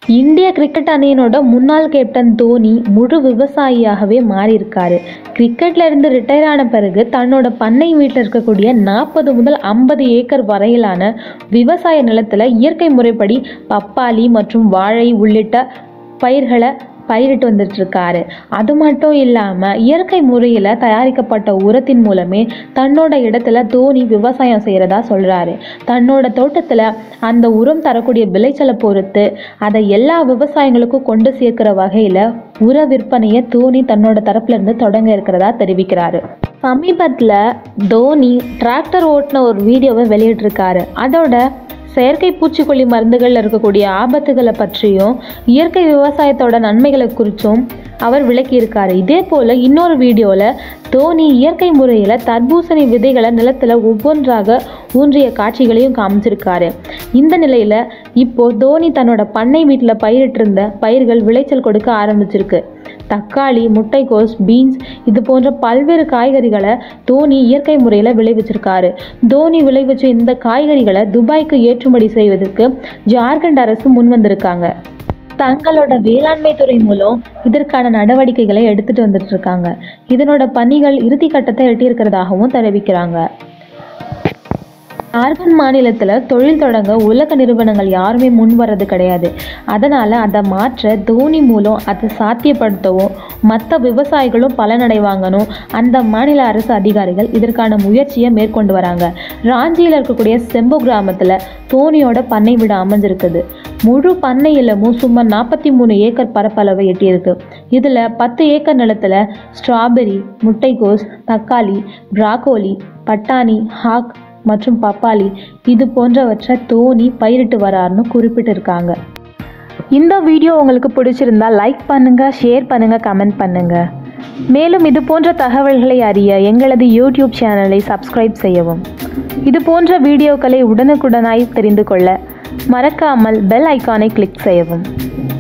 இந்திய கிரிக்கெட் அணியினோட முன்னாள் கேப்டன் தோனி முழு விவசாயியாகவே மாறியிருக்காரு கிரிக்கெட்ல இருந்து ரிட்டையர் ஆன பிறகு தன்னோட பண்ணை வீட்டில் இருக்கக்கூடிய நாற்பது முதல் ஐம்பது ஏக்கர் வரையிலான விவசாய நிலத்தில் இயற்கை முறைப்படி பப்பாளி மற்றும் வாழை உள்ளிட்ட பயிர்களை பயிரிட்டு வந்துட்டு இருக்காரு அது மட்டும் இல்லாமல் இயற்கை முறையில் தயாரிக்கப்பட்ட உரத்தின் மூலமே தன்னோட இடத்துல தோனி விவசாயம் செய்கிறதா சொல்கிறாரு தன்னோட தோட்டத்தில் அந்த உரம் தரக்கூடிய விளைச்சலை பொறுத்து அதை எல்லா விவசாயிகளுக்கும் கொண்டு சேர்க்கிற வகையில் உர விற்பனையை தோனி தன்னோட தரப்புல இருந்து தொடங்க இருக்கிறதா தெரிவிக்கிறாரு சமீபத்தில் தோனி டிராக்டர் ஓட்டின ஒரு வீடியோவை வெளியிட்டிருக்காரு அதோட செயற்கை பூச்சிக்கொல்லி மருந்துகளில் இருக்கக்கூடிய ஆபத்துகளை பற்றியும் இயற்கை விவசாயத்தோட நன்மைகளை குறித்தும் அவர் விளக்கியிருக்காரு இதே போல் இன்னொரு வீடியோவில் தோனி இயற்கை முறையில் தர்பூசணி விதைகளை நிலத்தில் ஒவ்வொன்றாக ஊன்றிய காட்சிகளையும் காமிச்சிருக்காரு இந்த நிலையில் இப்போ தோனி தன்னோட பண்ணை வீட்டில் பயிரிட்டிருந்த பயிர்கள் விளைச்சல் கொடுக்க ஆரம்பிச்சிருக்கு தக்காளி முட்டைக்கோஸ் பீன்ஸ் இது போன்ற பல்வேறு காய்கறிகளை தோனி இயற்கை முறையில் விளைவிச்சிருக்காரு தோனி விளைவிச்ச இந்த காய்கறிகளை துபாய்க்கு ஏற்றுமதி செய்வதற்கு ஜார்க்கண்ட் அரசு முன் வந்திருக்காங்க தங்களோட வேளாண்மை துறை மூலம் இதற்கான நடவடிக்கைகளை எடுத்துட்டு வந்துட்டு இருக்காங்க இதனோட பணிகள் இறுதி கட்டத்தை எட்டியிருக்கிறதாகவும் தெரிவிக்கிறாங்க ஜார்க்கண்ட் மாநிலத்தில் தொழில் தொடங்க உலக நிறுவனங்கள் யாருமே முன் வர்றது கிடையாது அதனால் அதை மாற்ற தோனி மூலம் அதை சாத்தியப்படுத்தவும் மற்ற விவசாயிகளும் பலனடைவாங்கணும் அந்த மாநில அரசு அதிகாரிகள் இதற்கான முயற்சியை மேற்கொண்டு வராங்க ராஞ்சியில் இருக்கக்கூடிய செம்பு கிராமத்தில் தோனியோட பண்ணை வீடு அமைஞ்சிருக்குது முழு பண்ணை இல்லமும் சுமார் நாற்பத்தி மூணு ஏக்கர் பரப்பளவை எட்டியிருக்கு இதில் பத்து ஏக்கர் நிலத்தில் ஸ்ட்ராபெரி முட்டைக்கோஸ் தக்காளி பிராக்கோலி பட்டாணி ஹாக் மற்றும் பப்பாளி இது போன்றவற்றை தோனி பயிரிட்டு வராருன்னு குறிப்பிட்டிருக்காங்க இந்த வீடியோ உங்களுக்கு பிடிச்சிருந்தா லைக் பண்ணுங்க ஷேர் பண்ணுங்க கமெண்ட் பண்ணுங்க மேலும் இது போன்ற தகவல்களை அறிய எங்களது யூடியூப் சேனலை சப்ஸ்கிரைப் செய்யவும் இது போன்ற வீடியோக்களை உடனுக்குடனாய் தெரிந்து கொள்ள மறக்காமல் பெல் ஐக்கானை கிளிக் செய்யவும்